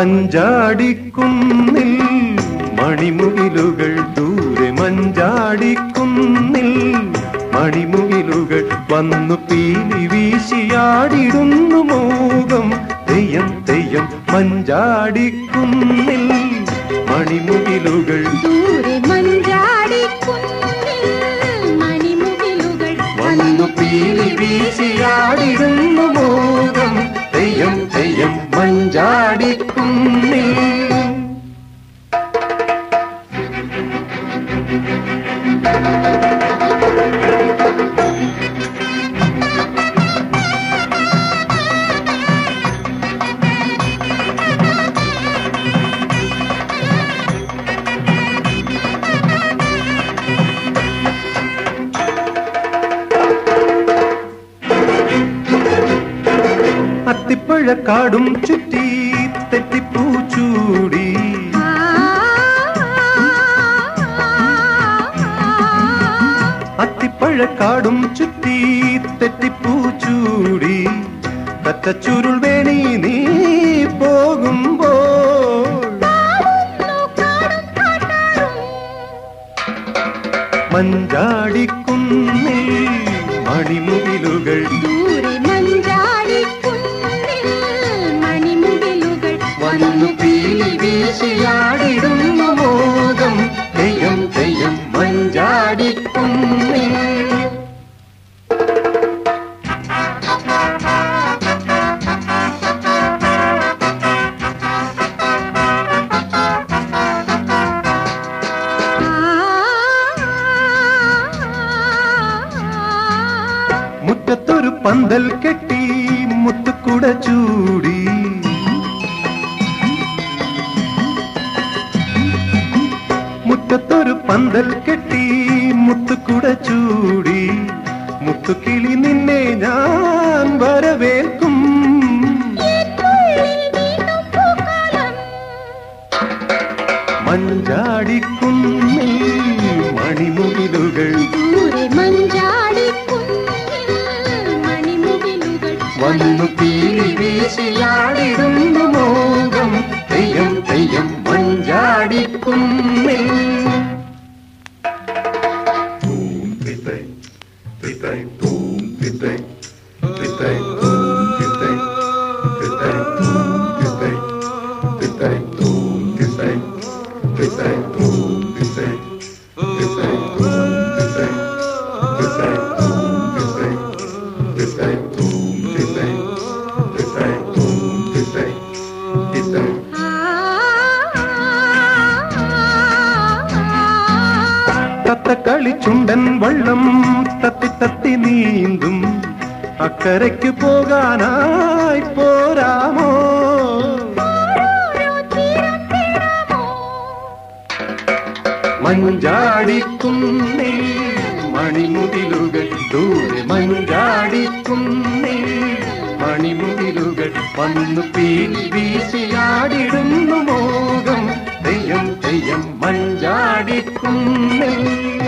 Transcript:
മഞ്ചാടിക്കുന്നിൽ മണിമുകിലുകൾ ദൂരെ മഞ്ചാടിക്കുന്നിൽ മണിമുകിലുകൾ വന്നു പീലി വീശിയാടിടുന്നു മോകം തെയ്യം തെയ്യം മഞ്ചാടിക്കുന്നിൽ മണിമുകിലുകൾ ദൂരെ മഞ്ചാടിക്കുന്നിൽ മണിമുകിലുകൾ വന്നു പീലി വീശിയാടിടുന്നു മോകം തെയ്യം തെയ്യം മഞ്ചാടിക്കുന്നിൽ അത്തിപ്പഴക്കാടും ചുറ്റി തെറ്റിപ്പൂ ചൂടി ആ, അത്തിപ്പഴക്കാടും ചുറ്റി തെറ്റിപ്പൂ ചൂടി തറ്റച്ചുരുൾ വേണി നീ പോകുമ്പോൾ കാടും കാട്ടാറും മഞ്ചാടിക്കുന്നിൽ മണിമുകിലുകൾ ദൂരെ മഞ്ചാടിക്കുന്നിൽ മണിമുകിലുകൾ വന്നു പീലി വീശിയാടിടുന്നു മോകം തെയ്യം തെയ്യം മഞ്ചാടിക്കുന്നിൽ മുറ്റത്തൊരു പന്തൽ കെട്ടി മുത്തുക്കുട ചൂടി മുറ്റത്തൊരു പന്തൽ കെട്ടി മുത്തുക്കുട ചൂടി മുത്തുക്കിളി നിന്നെ ഞാൻ വരവേൽക്കും മഞ്ചാടിക്കുന്നിൽ മണിമുകിലുകൾ ദൂരെ മഞ്ചാടിക്കുന്നിൽ മണിമുകിലുകൾ വന്നു പീലി വീശിയാടിടുന്നു മോകം തെയ്യം തെയ്യം മഞ്ചാടിക്കുന്നിൽ തത്തക്കളി ചുണ്ടൻ വള്ളം തത്തി തത്തി നീന്തും അക്കരയ്ക്ക് പോകാനായി പോരാമോ മഞ്ചാടിക്കുന്നിൽ മണിമുകിലുകൾ ദൂരെ മഞ്ചാടിക്കുന്നിൽ മണിമുകിലുകൾ വന്നു പീലി വീശിയാടിടുന്നു മോകം തെയ്യം തെയ്യം മഞ്ചാടിക്കുന്നിൽ